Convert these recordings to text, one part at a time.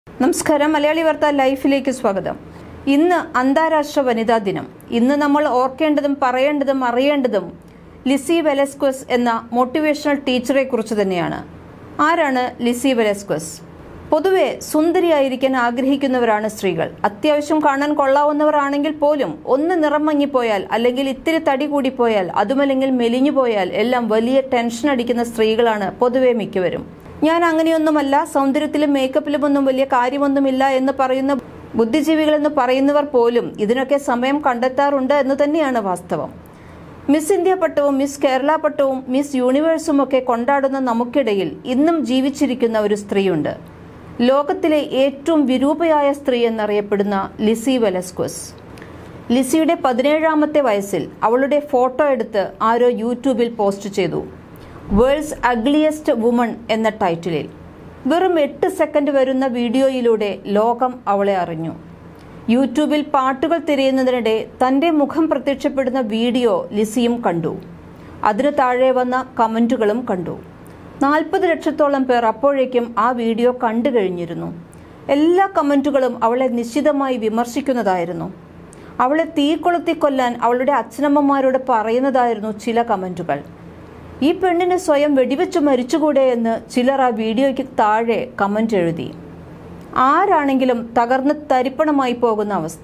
നമസ്കാരം മലയാളി വാർത്ത ലൈഫിലേക്ക് സ്വാഗതം ഇന്ന് അന്താരാഷ്ട്ര വനിതാ ദിനം ഇന്ന് നമ്മൾ ഓർക്കേണ്ടതും പറയേണ്ടതും അറിയേണ്ടതും ലിസി വെലസ്ക്വസ് എന്ന മോട്ടിവേഷണൽ ടീച്ചറെ കുറിച്ച് തന്നെയാണ് ആരാണ് ലിസി വെലസ്ക്വസ് പൊതുവെ സുന്ദരിയായിരിക്കാൻ ആഗ്രഹിക്കുന്നവരാണ് സ്ത്രീകൾ അത്യാവശ്യം കാണാൻ കൊള്ളാവുന്നവരാണെങ്കിൽ പോലും ഒന്ന് നിറം മങ്ങിപ്പോയാൽ അല്ലെങ്കിൽ ഇത്തിരി തടി കൂടിപ്പോയാൽ അതുമല്ലെങ്കിൽ മെലിഞ്ഞു പോയാൽ എല്ലാം വലിയ ടെൻഷൻ അടിക്കുന്ന സ്ത്രീകളാണ് പൊതുവെ മിക്കവരും ഞാൻ അങ്ങനെയൊന്നുമല്ല സൗന്ദര്യത്തിലും മേക്കപ്പിലും ഒന്നും വലിയ കാര്യമൊന്നുമില്ല എന്ന് പറയുന്ന ബുദ്ധിജീവികളെന്ന് പറയുന്നവർ പോലും ഇതിനൊക്കെ സമയം കണ്ടെത്താറുണ്ട് എന്ന് തന്നെയാണ് വാസ്തവം മിസ് ഇന്ത്യ പട്ടവും മിസ് കേരള പട്ടവും മിസ് യൂണിവേഴ്സും ഒക്കെ കൊണ്ടാടുന്ന നമുക്കിടയിൽ ഇന്നും ജീവിച്ചിരിക്കുന്ന ഒരു സ്ത്രീയുണ്ട് ലോകത്തിലെ ഏറ്റവും വിരൂപയായ സ്ത്രീ എന്നറിയപ്പെടുന്ന ലിസി വെലസ്ക്വസ് ലിസിയുടെ പതിനേഴാമത്തെ വയസ്സിൽ അവളുടെ ഫോട്ടോ എടുത്ത് ആരോ യൂട്യൂബിൽ പോസ്റ്റ് ചെയ്തു വേൾഡ്സ് അഗ്ലിയസ്റ്റ് വുമൺ എന്ന ടൈറ്റിലിൽ വെറും എട്ട് സെക്കൻഡ് വരുന്ന വീഡിയോയിലൂടെ ലോകം അവളെ അറിഞ്ഞു യൂട്യൂബിൽ പാട്ടുകൾ തിരയുന്നതിനിടെ തന്റെ മുഖം പ്രത്യക്ഷപ്പെടുന്ന വീഡിയോ ലിസിയും കണ്ടു അതിനു താഴെ വന്ന കമന്റുകളും കണ്ടു നാൽപ്പത് ലക്ഷത്തോളം പേർ അപ്പോഴേക്കും ആ വീഡിയോ കണ്ടു കഴിഞ്ഞിരുന്നു എല്ലാ കമന്റുകളും അവളെ നിശ്ചിതമായി വിമർശിക്കുന്നതായിരുന്നു അവളെ തീ കൊളുത്തി കൊല്ലാൻ അവളുടെ അച്ഛനമ്മമാരോട് പറയുന്നതായിരുന്നു ചില കമന്റുകൾ ഈ പെണ്ണിന് സ്വയം വെടിവെച്ച് മരിച്ചുകൂടെ എന്ന് ചിലർ ആ വീഡിയോയ്ക്ക് താഴെ കമന്റ് എഴുതി ആരാണെങ്കിലും തകർന്ന് തരിപ്പണമായി പോകുന്ന അവസ്ഥ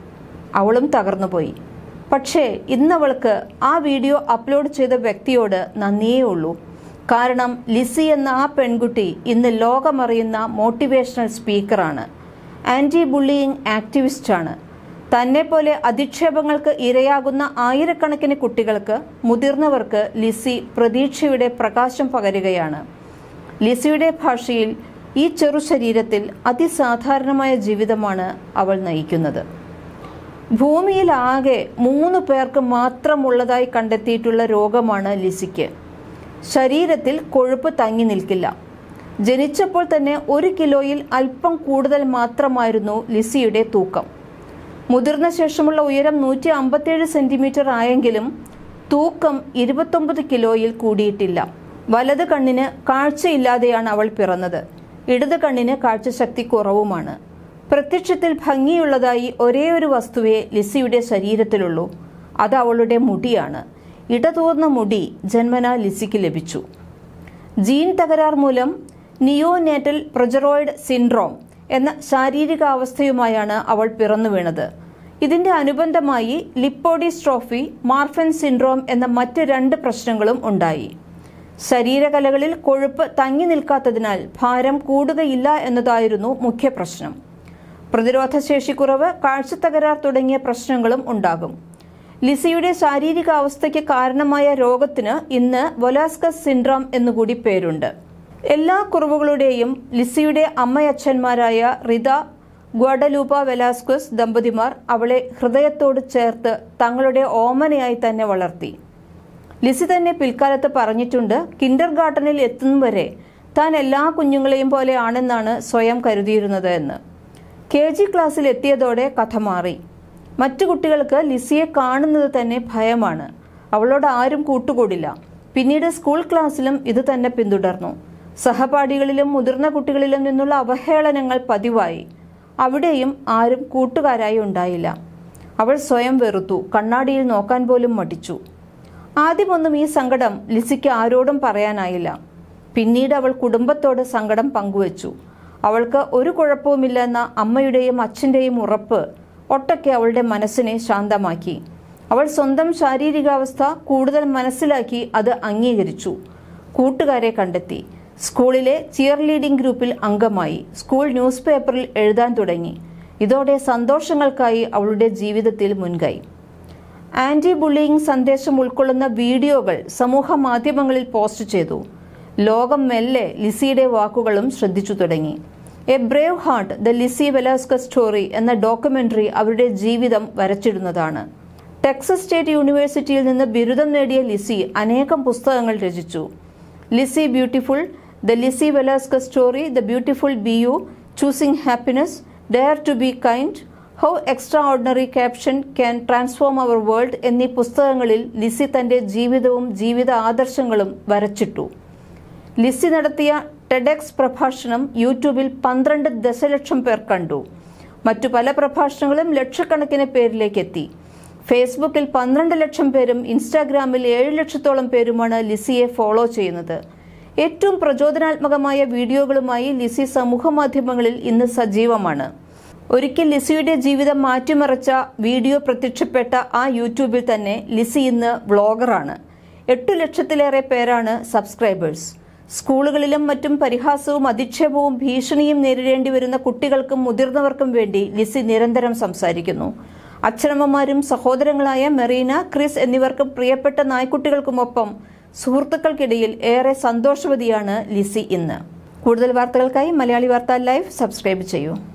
അവളും തകർന്നുപോയി പക്ഷേ ഇന്നവൾക്ക് ആ വീഡിയോ അപ്ലോഡ് ചെയ്ത വ്യക്തിയോട് നന്ദിയേ ഉള്ളൂ കാരണം ലിസി എന്ന ആ പെൺകുട്ടി ഇന്ന് ലോകമറിയുന്ന മോട്ടിവേഷണൽ സ്പീക്കറാണ് ആന്റി ബുള്ളിയിങ് ആക്ടിവിസ്റ്റാണ് തന്നെ പോലെ അധിക്ഷേപങ്ങൾക്ക് ഇരയാകുന്ന ആയിരക്കണക്കിന് കുട്ടികൾക്ക് മുതിർന്നവർക്ക് ലിസി പ്രതീക്ഷയുടെ പ്രകാശം പകരുകയാണ് ലിസിയുടെ ഭാഷയിൽ ഈ ചെറു ശരീരത്തിൽ അതിസാധാരണമായ ജീവിതമാണ് അവൾ നയിക്കുന്നത് ഭൂമിയിൽ ആകെ മൂന്ന് പേർക്ക് മാത്രമുള്ളതായി കണ്ടെത്തിയിട്ടുള്ള രോഗമാണ് ലിസിക്ക് ശരീരത്തിൽ കൊഴുപ്പ് തങ്ങി നിൽക്കില്ല ജനിച്ചപ്പോൾ തന്നെ ഒരു കിലോയിൽ അല്പം കൂടുതൽ മാത്രമായിരുന്നു ലിസിയുടെ തൂക്കം മുതിർന്ന ശേഷമുള്ള ഉയരം നൂറ്റി അമ്പത്തേഴ് സെന്റിമീറ്റർ ആയെങ്കിലും തൂക്കം ഇരുപത്തൊമ്പത് കിലോയിൽ കൂടിയിട്ടില്ല വലത് കണ്ണിന് കാഴ്ചയില്ലാതെയാണ് അവൾ പിറന്നത് ഇടത് കണ്ണിന് കാഴ്ചശക്തി കുറവുമാണ് പ്രത്യക്ഷത്തിൽ ഭംഗിയുള്ളതായി ഒരേ ഒരു വസ്തുവേ ലിസിയുടെ ശരീരത്തിലുള്ളൂ അത് അവളുടെ മുടിയാണ് ഇടതൂർന്ന മുടി ജന്മന ലിസിക്ക് ലഭിച്ചു ജീൻ തകരാർ മൂലം നിയോനേറ്റൽ പ്രൊജറോയിഡ് സിൻഡ്രോം എന്ന ശാരീരികാവസ്ഥയുമായാണ് അവൾ പിറന്നു വീണത് ഇതിന്റെ അനുബന്ധമായി ലിപ്പോഡിസ്ട്രോഫി മാർഫൻ സിൻഡ്രോം എന്ന മറ്റ് രണ്ട് പ്രശ്നങ്ങളും ഉണ്ടായി ശരീരകലകളിൽ കൊഴുപ്പ് തങ്ങി നിൽക്കാത്തതിനാൽ ഭാരം കൂടുകയില്ല എന്നതായിരുന്നു മുഖ്യ പ്രശ്നം പ്രതിരോധശേഷിക്കുറവ് കാഴ്ചത്തകരാർ തുടങ്ങിയ പ്രശ്നങ്ങളും ഉണ്ടാകും ലിസിയുടെ ശാരീരികാവസ്ഥയ്ക്ക് കാരണമായ രോഗത്തിന് ഇന്ന് വൊലാസ്കസ് സിൻഡ്രോം എന്നുകൂടി പേരുണ്ട് എല്ലാ കുറവുകളുടെയും ലിസിയുടെ അമ്മയച്ഛന്മാരായ റിത ഗ്വാഡലൂപ്പ വെലാസ്ക്വസ് ദമ്പതിമാർ അവളെ ഹൃദയത്തോട് ചേർത്ത് തങ്ങളുടെ ഓമനയായി തന്നെ വളർത്തി ലിസി തന്നെ പിൽക്കാലത്ത് പറഞ്ഞിട്ടുണ്ട് കിൻഡർ ഗാർഡനിൽ എത്തും വരെ താൻ എല്ലാ കുഞ്ഞുങ്ങളെയും പോലെ ആണെന്നാണ് സ്വയം കരുതിയിരുന്നത് എന്ന് കെ ജി ക്ലാസ്സിൽ എത്തിയതോടെ കഥ മാറി മറ്റു കുട്ടികൾക്ക് ലിസിയെ കാണുന്നത് തന്നെ ഭയമാണ് അവളോട് ആരും കൂട്ടുകൂടില്ല പിന്നീട് സ്കൂൾ ക്ലാസ്സിലും ഇത് തന്നെ പിന്തുടർന്നു സഹപാഠികളിലും മുതിർന്ന കുട്ടികളിലും നിന്നുള്ള അവഹേളനങ്ങൾ പതിവായി അവിടെയും ആരും കൂട്ടുകാരായി ഉണ്ടായില്ല അവൾ സ്വയം വെറുത്തു കണ്ണാടിയിൽ നോക്കാൻ പോലും മടിച്ചു ആദ്യമൊന്നും ഈ സങ്കടം ലിസിക്ക് ആരോടും പറയാനായില്ല പിന്നീട് അവൾ കുടുംബത്തോട് സങ്കടം പങ്കുവച്ചു അവൾക്ക് ഒരു കുഴപ്പവുമില്ലെന്ന അമ്മയുടെയും അച്ഛൻ്റെയും ഉറപ്പ് ഒട്ടൊക്കെ അവളുടെ മനസ്സിനെ ശാന്തമാക്കി അവൾ സ്വന്തം ശാരീരികാവസ്ഥ കൂടുതൽ മനസ്സിലാക്കി അത് അംഗീകരിച്ചു കൂട്ടുകാരെ കണ്ടെത്തി സ്കൂളിലെ ചിയർ ലീഡിംഗ് ഗ്രൂപ്പിൽ അംഗമായി സ്കൂൾ ന്യൂസ് പേപ്പറിൽ എഴുതാൻ തുടങ്ങി ഇതോടെ സന്തോഷങ്ങൾക്കായി അവളുടെ ജീവിതത്തിൽ മുൻകൈ ആന്റി ബുള്ളിയിങ് സന്ദേശം ഉൾക്കൊള്ളുന്ന വീഡിയോകൾ സമൂഹ മാധ്യമങ്ങളിൽ പോസ്റ്റ് ചെയ്തു ലോകം മെല്ലെ ലിസിയുടെ വാക്കുകളും ശ്രദ്ധിച്ചു തുടങ്ങി a brave heart the Lizzie Velasquez story എന്ന ഡോക്യുമെന്ററി അവരുടെ ജീവിതം വരച്ചിടുന്നതാണ് ടെക്സസ് സ്റ്റേറ്റ് യൂണിവേഴ്സിറ്റിയിൽ നിന്ന് ബിരുദം നേടിയ ലിസി അനേകം പുസ്തകങ്ങൾ രചിച്ചു Lizzie beautiful the Lizzie Velasquez story the beautiful be you choosing happiness dare to be kind how extraordinary caption can transform our world എന്നീ പുസ്തകങ്ങളിൽ ലിസി തന്റെ ജീവിതവും ജീവിത ആദർശങ്ങളും വരച്ചിട്ടു ലിസി നടത്തിയ ടെഡെക്സ് പ്രഭാഷണം യൂട്യൂബിൽ പന്ത്രണ്ട് ദശലക്ഷം പേർ കണ്ടു മറ്റു പല പ്രഭാഷണങ്ങളും ലക്ഷക്കണക്കിന് പേരിലേക്ക് എത്തി ഫേസ്ബുക്കിൽ പന്ത്രണ്ട് ലക്ഷം പേരും ഇൻസ്റ്റാഗ്രാമിൽ ഏഴ് ലക്ഷത്തോളം പേരുമാണ് ലിസിയെ ഫോളോ ചെയ്യുന്നത് ഏറ്റവും പ്രചോദനാത്മകമായ വീഡിയോകളുമായി ലിസി സമൂഹ മാധ്യമങ്ങളിൽ ഇന്ന് സജീവമാണ് ഒരിക്കൽ ലിസിയുടെ ജീവിതം മാറ്റിമറിച്ച വീഡിയോ പ്രത്യക്ഷപ്പെട്ട ആ യൂട്യൂബിൽ തന്നെ ലിസി ഇന്ന് വ്ളോഗറാണ് എട്ടു ലക്ഷത്തിലേറെ പേരാണ് സബ്സ്ക്രൈബേഴ്സ് സ്കൂളുകളിലും മറ്റും പരിഹാസവും അധിക്ഷേപവും ഭീഷണിയും നേരിടേണ്ടി വരുന്ന കുട്ടികൾക്കും മുതിർന്നവർക്കും വേണ്ടി ലിസി നിരന്തരം സംസാരിക്കുന്നു അച്ഛനമ്മമാരും സഹോദരങ്ങളായ മെറീന ക്രിസ് എന്നിവർക്കും പ്രിയപ്പെട്ട നായ്ക്കുട്ടികൾക്കുമൊപ്പം സുഹൃത്തുക്കൾക്കിടയിൽ ഏറെ സന്തോഷവതിയാണ് ലിസി ഇന്ന് കൂടുതൽ വാർത്തകൾക്കായി മലയാളി വാർത്ത ലൈവ് സബ്സ്ക്രൈബ് ചെയ്യൂ